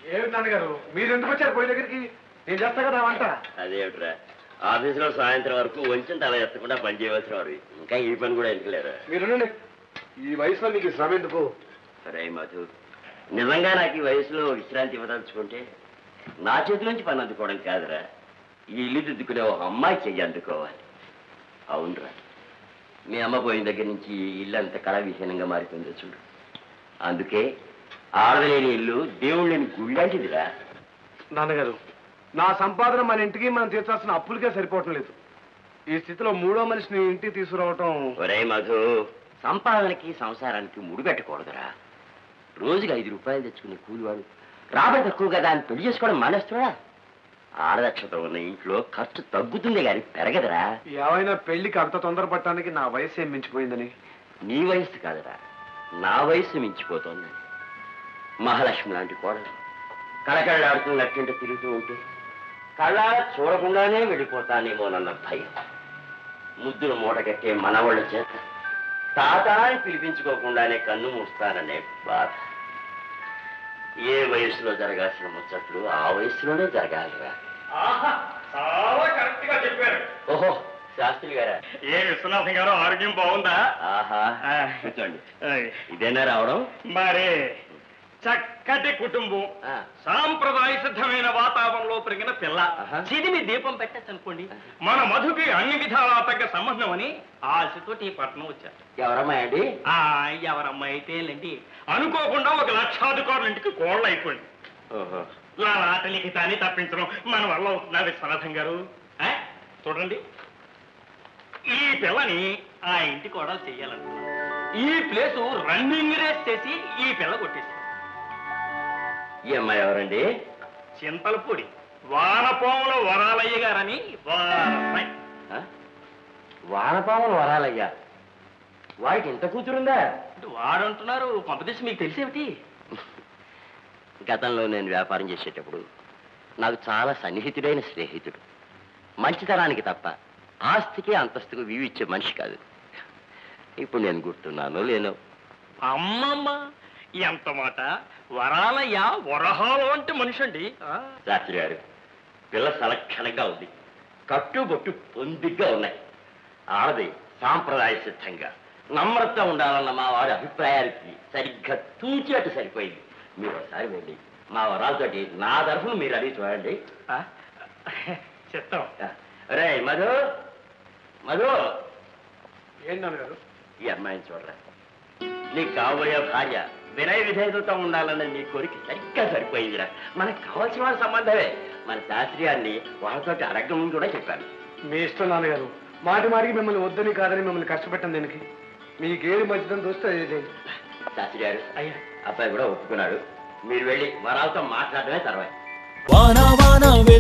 ఏమి నాన్నగారు మీరు ఎందుకు వచ్చారు పొయ్యి దగ్గరికి నేను చేస్తా కదా వంట అదేమిట్రా ఆఫీసులో సాయంత్రం వరకు వంచిన తల ఎత్తకుండా పని చేయవలసిన వాడు ఇంకా ఈ పని కూడా ఎందుకులేరా మీరు ఈ వయసులో మీకు శ్రమ ఎందుకు సరే మధు నిజంగా నాకు ఈ వయసులో విశ్రాంతి ఇవ్వదలుచుకుంటే నా చేతి నుంచి పని అందుకోవడం కాదురా ఈ ఇల్లు దిద్దుకునే ఒక అమ్మాయి చెయ్యి అందుకోవాలి అవునరా మీ అమ్మ పోయిన దగ్గర నుంచి ఈ ఇల్లు అంత కళ విహీనంగా మారిపోయిందో చూడు అందుకే ఆడలేని ఇల్లు దేవుడు లేని గుళ్ళంటిదిరా నాన్నగారు నా సంపాదన మన ఇంటికి మనం తీర్చాల్సిన అప్పులకే సరిపోవటం లేదు ఈ స్థితిలో మూడో మనిషిని ఇంటికి తీసుకురావటం ఒరే మధు సంపాదనకి సంసారానికి ముడిపెట్టకూడదురా రోజుకి ఐదు రూపాయలు తెచ్చుకునే కూలివాడు రాబడి తక్కువ కదా అని పెళ్లి చేసుకోవడం మానేస్తున్నా ఆడదక్షత ఉన్న ఇంట్లో ఖర్చు తగ్గుతుంది కానీ పెరగదురా ఏమైనా పెళ్లికి అంత తొందరపడటానికి నా వయసు ఏం మించిపోయిందని నీ వయసు కాదురా నా వయసు మించిపోతోంది మహాలక్ష్మి లాంటి కోడలు కళకళలాడుతూ నట్టింట తిరుగుతూ ఉంటే కళ్ళ చూడకుండానే వెళ్ళిపోతానేమోనన్న భయం ముద్దులు మూటగట్టే మనవాళ్ళ చేత తాత అని పిలిపించుకోకుండానే కన్ను మూస్తాననే బాధ ఏ వయసులో జరగాల్సిన ముచ్చట్లు ఆ వయసులోనే జరగాలిరా చాలా కరెక్ట్ గా చెప్పారు ఓహో శాస్త్రి గారా ఏ విశ్వనాథం గారు ఆరోగ్యం బాగుందా ఆహా ఆ. కూర్చోండి ఆయ్. ఇదేనా రావడం మరే చక్కటి కుటుంబం ఆ. సాంప్రదాయ సిద్ధమైన వాతావరణంలో పెరిగిన పిల్ల ఆహా. చిదిమి దీపం పెట్టచ్చు అనుకోండి మన మధుకి అన్ని విధాలా తగ్గ సంబంధం అని ఆశతోటి ఈ పట్టణం వచ్చారు ఎవరమ్మాయి అండి ఆ ఎవరమ్మాయి అయితే లేండి అనుకోకుండా ఒక లక్షాధికారుల ఇంటికి కోళ్ళు అయిపోయింది ఓహో నా ఆటలికి తాని తప్పించడం మన వల్ల అవుతుందా విశ్వనాథం గారు ఆ? చూడండి ఈ పిల్లని ఆ ఇంటి కోడలు చెయ్యాలనుకున్నాను ఈ ప్లేసు రన్నింగ్ రేస్ చేసి ఈ పిల్ల కొట్టేసి ఈ అమ్మాయి ఎవరండి చింతలపూడి వానపోముల వరాలయ్య గారని వారమ్మాయి ఆ? వానపాములు వరాలయ్యా వాడికి ఇంత కూతురుందా వాడంటున్నారు కొంపదీసి మీకు తెలిసేమిటి గతంలో నేను వ్యాపారం చేసేటప్పుడు నాకు చాలా సన్నిహితుడైన స్నేహితుడు మంచితనానికి తప్ప ఆస్తికి అంతస్తుకు వివిచ్చే మనిషి కాదు ఇప్పుడు నేను గుర్తున్నాను లేను అమ్మమ్మ ఎంత మాట వరాలయ్య వరహాలు అంటే మనిషి అండి ఆ. శాస్త్రి గారు పిల్ల సలక్షణంగా ఉంది కట్టు బొట్టు పొందిగ్గా ఉన్నాయి ఆడది సాంప్రదాయ సిద్ధంగా నమ్రత ఉండాలన్న మా వారి అభిప్రాయానికి సరిగ్గా తూచినట్టు సరిపోయింది మీరు ఒకసారి వెళ్ళి మా వరాలతోటి నా తరఫున మీరు అడిగి చూడండి ఆ? చెప్తాం రే మధు మధు ఏంటి నాన్నగారు ఈ అమ్మాయిని చూడరా నీకు కాబోయే భార్య వినయ విధేయతతో ఉండాలన్న నీ కోరిక సరిగ్గా సరిపోయిందిరా మనకు కావాల్సిన వాళ్ళ సంబంధమే మన శాస్త్రీయాన్ని వాళ్ళతోటి అడగమని కూడా చెప్పాను మీ ఇష్టం నాన్నగారు మాటి మాటికి మిమ్మల్ని వద్దని కాదని మిమ్మల్ని కష్టపెట్టండి దీనికి మీకేది మంచిదని చూస్తే అదే చేయండి శాస్త్రి గారు అయ్యా అబ్బాయి కూడా ఒప్పుకున్నాడు మీరు వెళ్ళి వరాలతో మాట్లాడడమే తర్వాత వాన వాన